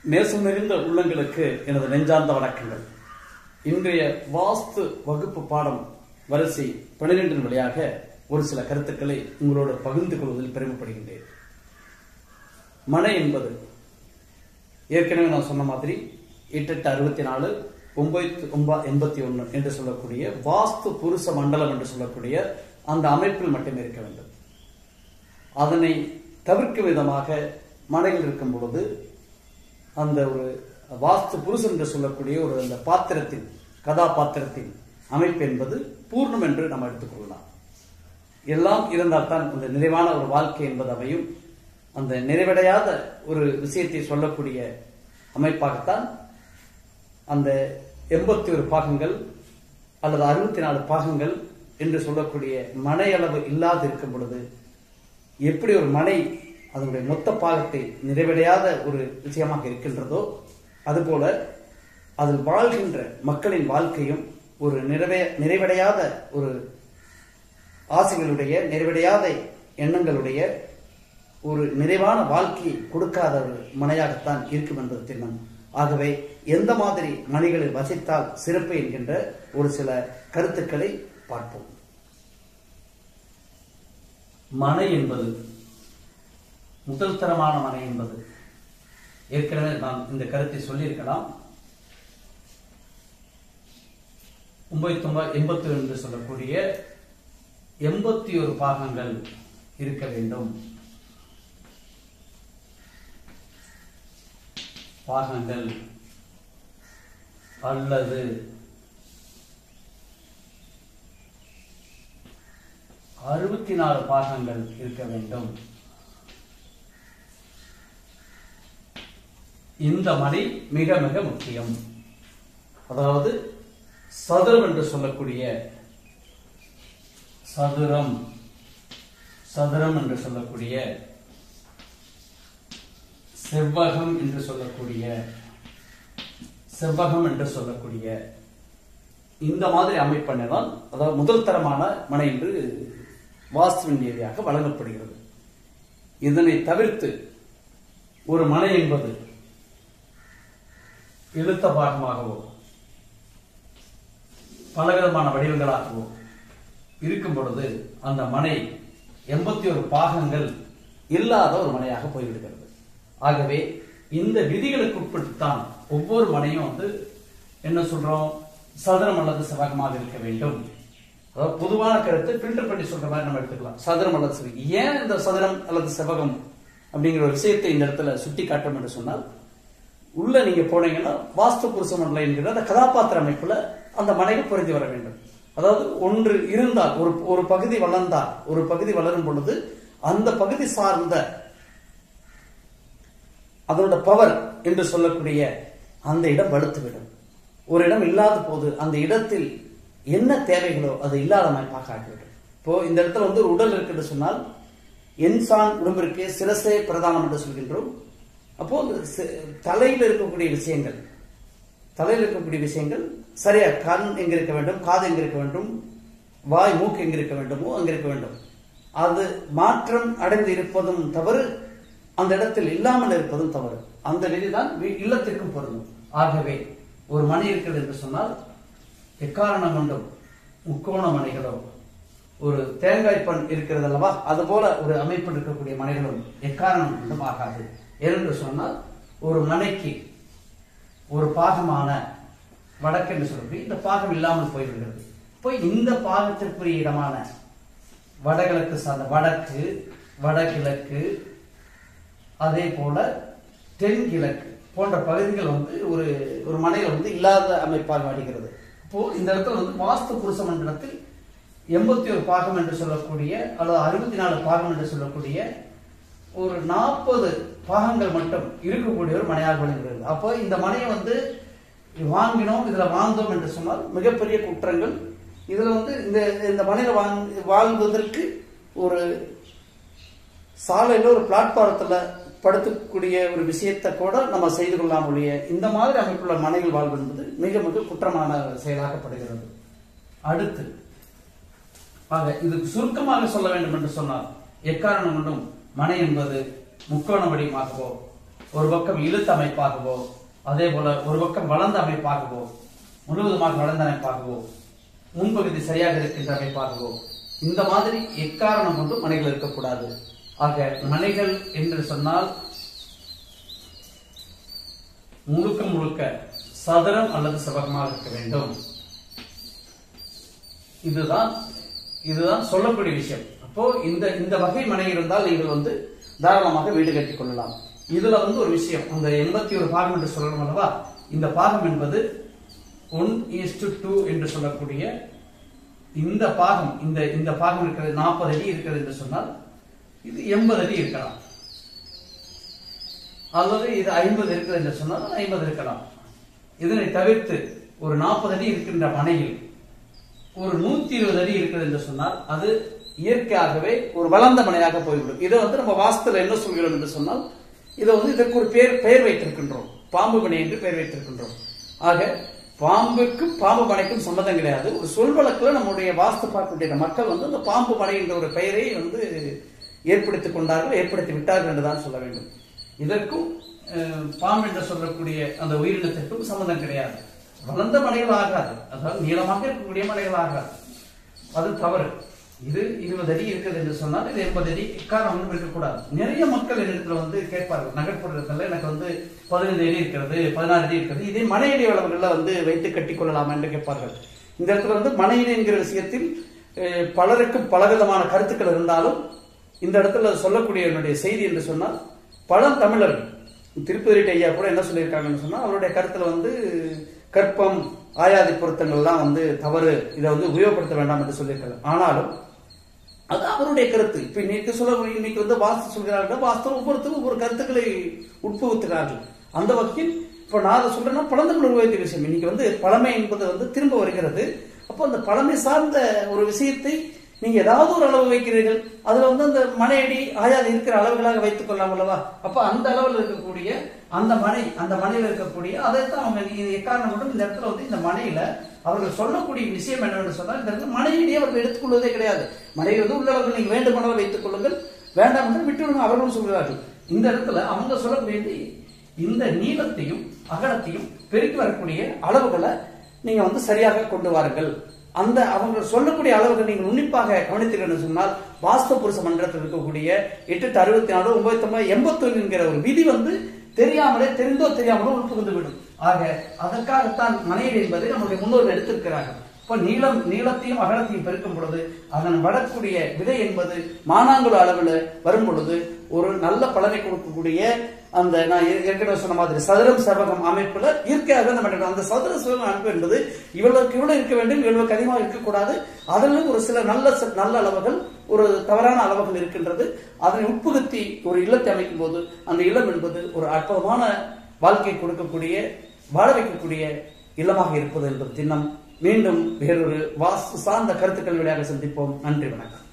நேசம் நிறைந்த உள்ளங்களுக்கு எனது நெஞ்சார்ந்த வணக்கங்கள் இன்றைய வாஸ்து வகுப்பு பாடம் வரிசை பனிரெண்டின் வழியாக ஒரு சில கருத்துக்களை உங்களோடு பகிர்ந்து கொள்வதில் பெருமைப்படுகின்றேன் மனை என்பது ஏற்கனவே நான் சொன்ன மாதிரி எட்டு எட்டு அறுபத்தி நாலு ஒன்பது ஒன்பது எண்பத்தி ஒன்று என்று சொல்லக்கூடிய வாஸ்து புருஷ மண்டலம் என்று சொல்லக்கூடிய அந்த அமைப்பில் மட்டுமே இருக்க வேண்டும் அதனை தவிர்க்கும் விதமாக மனையில் இருக்கும் பொழுது அந்த ஒரு வாஸ்து புருஷன் என்று சொல்லக்கூடிய ஒரு அந்த பாத்திரத்தின் கதாபாத்திரத்தின் அமைப்பு என்பது பூர்ணம் என்று நாம் எடுத்துக்கொள்ளலாம் எல்லாம் இருந்தால் தான் அந்த நிறைவான ஒரு வாழ்க்கை என்பது அமையும் அந்த நிறைவடையாத ஒரு விஷயத்தை சொல்லக்கூடிய அமைப்பாகத்தான் அந்த எண்பத்தி ஒரு பாகங்கள் அல்லது அறுபத்தி நாலு பாகங்கள் என்று சொல்லக்கூடிய மனை அளவு இல்லாது இருக்கும் பொழுது எப்படி ஒரு மனை அதனுடைய மொத்த பாகத்தை நிறைவடையாத ஒரு விஷயமாக இருக்கின்றதோ அதுபோல அதில் வாழ்கின்ற மக்களின் வாழ்க்கையும் ஒரு நிறைவே நிறைவடையாத ஒரு ஆசைகளுடைய நிறைவடையாத எண்ணங்களுடைய ஒரு நிறைவான வாழ்க்கையை கொடுக்காத ஒரு மனையாகத்தான் இருக்கும் என்பது திண்ணம் ஆகவே எந்த மாதிரி மனைகளில் வசித்தால் சிறப்பு என்கின்ற ஒரு சில கருத்துக்களை பார்ப்போம் மனை என்பது முதல் தரமான மனை என்பது ஏற்கனவே நான் இந்த கருத்தை சொல்லியிருக்கலாம் ஒன்பத்தி ஒன்பது எண்பத்தி என்று சொல்லக்கூடிய எண்பத்தி ஒரு பாகங்கள் இருக்க வேண்டும் பாகங்கள் அல்லது அறுபத்தி நாலு பாகங்கள் இருக்க வேண்டும் இந்த மணி மிக மிக முக்கியம் அதாவது சதுரம் என்று சொல்லக்கூடிய சதுரம் சதுரம் என்று சொல்லக்கூடிய செவ்வகம் என்று சொல்லக்கூடிய செவ்வகம் என்று சொல்லக்கூடிய இந்த மாதிரி அமைப்பெண்ணதான் அதாவது முதல் தரமான மனை என்று வாஸ்துவின் ரீதியாக வழங்கப்படுகிறது இதனை தவிர்த்து ஒரு மனை என்பது இழுத்த பாகமாகவோ பலவிதமான வடிவங்களாகவோ இருக்கும் பொழுது அந்த மனை எண்பத்தி ஒரு பாகங்கள் இல்லாத ஒரு மனையாக போய்விடுகிறது ஆகவே இந்த விதிகளுக்கு உட்பட்டுத்தான் ஒவ்வொரு மனையும் வந்து என்ன சொல்றோம் சதுரம் அல்லது செவ்வகமாக இருக்க வேண்டும் அதாவது பொதுவான கருத்தை ஃபில்டர் பண்ணி சொல்ற மாதிரி நம்ம எடுத்துக்கலாம் சதுரம் அல்லது செவ்வகம் ஏன் இந்த சதுரம் அல்லது செவ்வகம் அப்படிங்கிற ஒரு விஷயத்தை இந்த இடத்துல சுட்டி காட்டும் என்று சொன்னால் உள்ள நீங்க போனீங்கன்னா வாஸ்து புருஷ மண்டலம் என்கிற அந்த கதாபாத்திர அமைப்புல அந்த மனைகள் பொருந்தி வர வேண்டும் அதாவது ஒன்று இருந்தால் ஒரு ஒரு பகுதி வளர்ந்தால் ஒரு பகுதி வளரும் பொழுது அந்த பகுதி சார்ந்த அதனோட பவர் என்று சொல்லக்கூடிய அந்த இடம் வலுத்துவிடும் ஒரு இடம் இல்லாத போது அந்த இடத்தில் என்ன தேவைகளோ அது இல்லாத அமைப்பாக ஆகிவிடும் இப்போ இந்த இடத்துல வந்து ஒரு உடல் இருக்குன்னு சொன்னால் என்சான் உடம்பிற்கு சிரசே பிரதானம் என்று சொல்கின்றோம் அப்போ தலையில் இருக்கக்கூடிய விஷயங்கள் தலையில் இருக்கக்கூடிய விஷயங்கள் சரியா கண் எங்க இருக்க வேண்டும் காது எங்க இருக்க வேண்டும் வாய் மூக்கு எங்க இருக்க வேண்டுமோ அங்க இருக்க வேண்டும் அது மாற்றம் அடைந்து இருப்பதும் தவறு அந்த இடத்தில் இல்லாமல் இருப்பதும் தவறு அந்த விதிதான் இல்லத்திற்கும் பொருந்தும் ஆகவே ஒரு மனை இருக்கிறது என்று சொன்னால் எக்காரணம் கொண்டும் முக்கோண மனைகளோ ஒரு தேங்காய் பண் இருக்கிறது அல்லவா அது போல ஒரு அமைப்பில் இருக்கக்கூடிய மனைகளும் எக்காரணம் கொண்டும் ஆகாது ஏனென்று சொன்னால் ஒரு மனைக்கு ஒரு பாகமான வடக்கு என்று சொல்லி இந்த பாகம் இல்லாமல் போய்விடுகிறது போய் இந்த பாகத்திற்குரிய இடமான வடகிழக்கு சார்ந்த வடக்கு வடகிழக்கு அதே போல தென்கிழக்கு போன்ற பகுதிகள் வந்து ஒரு ஒரு மனையில் வந்து இல்லாத அமைப்பாக அடிக்கிறது இப்போ இந்த இடத்துல வந்து வாஸ்து புருஷ மண்டலத்தில் எண்பத்தி ஒரு பாகம் என்று சொல்லக்கூடிய அல்லது அறுபத்தி நாலு பாகம் என்று சொல்லக்கூடிய ஒரு நாற்பது பாகங்கள் மட்டும் இருக்கக்கூடிய ஒரு மனையாக விளங்குகிறது அப்போ இந்த மனையை வந்து வாங்கினோம் இதுல வாழ்ந்தோம் என்று சொன்னால் மிகப்பெரிய குற்றங்கள் இதுல வந்து இந்த இந்த மனையில வாழ்வதற்கு ஒரு சாலையில ஒரு பிளாட்பாரத்துல படுத்தக்கூடிய ஒரு விஷயத்தை கூட நம்ம செய்து கொள்ளலாம் ஒழிய இந்த மாதிரி அமைப்புள்ள மனைகள் வாழ்வு என்பது மிக மிக குற்றமான செயலாக்கப்படுகிறது அடுத்து ஆக இதுக்கு சுருக்கமாக சொல்ல வேண்டும் என்று சொன்னால் எக்காரணம் கொண்டும் மனை என்பது முக்கோண வடிவமாகவோ ஒரு பக்கம் இழுத்த அமைப்பாகவோ அதே போல ஒரு பக்கம் வளர்ந்த அமைப்பாகவோ முழுவதுமாக வளர்ந்த அமைப்பாகவோ முன்பகுதி சரியாக இருக்கின்ற அமைப்பாகவோ இந்த மாதிரி எக்காரணம் கொண்டும் மனைகள் இருக்கக்கூடாது ஆக மனைகள் என்று சொன்னால் முழுக்க முழுக்க சதுரம் அல்லது செவ்வகமாக இருக்க வேண்டும் இதுதான் இதுதான் சொல்லக்கூடிய விஷயம் அப்போ இந்த இந்த வகை மனை இருந்தால் நீங்கள் வந்து தாராளமாக வீடு கட்டிக் கொள்ளலாம் இதுல வந்து ஒரு விஷயம் அந்த எண்பத்தி ஒரு பாகம் என்று சொல்லணும் அல்லவா இந்த பாகம் என்பது ஒன் இஸ் டூ என்று சொல்லக்கூடிய இந்த பாகம் இந்த இந்த பாகம் இருக்கிறது நாற்பது அடி இருக்கிறது என்று சொன்னால் இது எண்பது அடி இருக்கலாம் அல்லது இது ஐம்பது இருக்கிறது என்று சொன்னால் அது ஐம்பது இருக்கலாம் இதனை தவிர்த்து ஒரு நாற்பது அடி இருக்கின்ற மனையில் ஒரு நூத்தி இருபது அடி இருக்கிறது என்று சொன்னால் அது இயற்கையாகவே ஒரு வளர்ந்த மனையாக போய்விடும் இதை வந்து நம்ம வாஸ்துல என்ன சொல்கிறோம் என்று சொன்னால் இதை வந்து இதற்கு ஒரு பேர் பெயர் வைத்திருக்கின்றோம் பாம்பு மனை என்று பெயர் வைத்திருக்கின்றோம் ஆக பாம்புக்கும் பாம்பு மனைக்கும் சம்மந்தம் கிடையாது ஒரு சொல் வழக்குல நம்முடைய வாஸ்து பார்க்கக்கூடிய மக்கள் வந்து அந்த பாம்பு மனை என்ற ஒரு பெயரை வந்து ஏற்படுத்திக் கொண்டார்கள் ஏற்படுத்தி விட்டார்கள் என்றுதான் சொல்ல வேண்டும் இதற்கும் அஹ், பாம்பு என்று சொல்லக்கூடிய அந்த உயிரினத்திற்கும் சம்பந்தம் கிடையாது வளர்ந்த மலைகள் ஆகாது அதாவது நீளமாக இருக்கக்கூடிய மலைகள் ஆகாது அது தவறு இது இருபது அடி இருக்குது என்று சொன்னால் இது எண்பது அடி காரணம் ஒன்றும் இருக்கக்கூடாது நிறைய மக்கள் என்னிடத்துல வந்து கேட்பார்கள் நகர்ப்புறத்துல எனக்கு வந்து பதினைந்து அடி இருக்கிறது பதினாறு அடி இருக்கிறது இதே மனையடி அளவுகளில் வந்து வைத்து கட்டிக் கொள்ளலாம் என்று கேட்பார்கள் இந்த இடத்துல வந்து மனையடி என்கிற விஷயத்தில் அஹ், பலருக்கு பலவிதமான கருத்துக்கள் இருந்தாலும் இந்த இடத்துல சொல்லக்கூடிய என்னுடைய செய்தி என்று சொன்னால் பழந்தமிழர்கள் திருப்பதி ஐயா கூட என்ன சொல்லியிருக்காங்கன்னு சொன்னா அவருடைய கருத்துல வந்து கற்பம் ஆயாதி பொருத்தங்கள்லாம் வந்து தவறு இதை வந்து உபயோகப்படுத்த வேண்டாம் என்று சொல்லியிருக்காங்க ஆனாலும் அது அவருடைய கருத்து இப்ப இன்னைக்கு சொல்ல இன்னைக்கு வந்து வாஸ்து சொல்கிறார்கள் வாஸ்து ஒவ்வொருத்தரும் ஒவ்வொரு கருத்துக்களை உட்புகுத்துகிறார்கள் அந்த வகையில் இப்ப நான் அதை சொல்றேன்னா பழந்தமிழ் உபயோகித்த விஷயம் இன்னைக்கு வந்து பழமை என்பது வந்து திரும்ப வருகிறது அப்போ அந்த பழமை சார்ந்த ஒரு விஷயத்தை நீங்க ஏதாவது ஒரு அளவு வைக்கிறீர்கள் அதுல வந்து அந்த மனையடி ஆயாது இருக்கிற அளவுகளாக வைத்துக் கொள்ளலாம் அல்லவா அப்ப அந்த அளவில் இருக்கக்கூடிய அந்த மனை அந்த மனையில இருக்கக்கூடிய அதைத்தான் அவங்க நீங்க எக்காரணம் கொண்டும் இந்த இடத்துல வந்து இந்த மனையில அவர்கள் சொல்லக்கூடிய விஷயம் என்னவென்று சொன்னால் இந்த இடத்துல மனையிலேயே அவர்கள் எடுத்துக்கொள்வதே கிடையாது மனை வந்து உள்ளவர்கள் நீங்க வேண்டுமானவர் வைத்துக் கொள்ளுங்கள் வேண்டாம் என்று விட்டுவிடுங்க அவர்களும் சொல்கிறார்கள் இந்த இடத்துல அவங்க சொல்லக்கூடிய இந்த நீளத்தையும் அகலத்தையும் பெருக்கி வரக்கூடிய அளவுகளை நீங்க வந்து சரியாக கொண்டு வாருங்கள் அந்த அவங்க சொல்லக்கூடிய அளவுகள் நீங்கள் உன்னிப்பாக கவனித்தீர்கள் சொன்னால் வாஸ்து புருஷ மன்றத்தில் இருக்கக்கூடிய எட்டு எட்டு அறுபத்தி நாலு ஒன்பது ஒன்பது எண்பத்தொன்னு என்கிற ஒரு விதி வந்து தெரியாமலே தெரிந்தோ தெரியாமலோ உட்புகுந்து விடும் ஆக அதற்காகத்தான் மனையீடு என்பதை நம்முடைய முன்னோர்கள் எடுத்திருக்கிறார்கள் இப்ப நீளம் நீளத்தையும் அகலத்தையும் பெருக்கும் பொழுது அதன் வரக்கூடிய விதை என்பது மானாங்குள அளவில் வரும் பொழுது ஒரு நல்ல பலனை கொடுக்கக்கூடிய அந்த நான் ஏ- ஏற்கனவே சொன்ன மாதிரி சதுரம் செவகம் அமைப்புல இயற்கையாக நம்ம நினைக்கிறோம். அந்த சதுர செவகம் அமைப்பு என்பது இவ்வளவுக்கு இவ்வளவு இருக்க வேண்டும் இவ்வளவுக்கு அதிகமாக இருக்கக்கூடாது அதிலும் ஒரு சில நல்ல ச- நல்ல அளவுகள் ஒரு தவறான அளவுகள் இருக்கின்றது அதனை உட்புகுத்தி ஒரு இல்லத்தை அமைக்கும் போது அந்த இல்லம் என்பது ஒரு அற்புதமான வாழ்க்கை கொடுக்கக்கூடிய வாழ வைக்கக்கூடிய இல்லமாக இருப்பது என்பது திண்ணம் மீண்டும் வேறொரு வாஸ்து சார்ந்த கருத்துக்கள் வழியாக சந்திப்போம் நன்றி வணக்கம்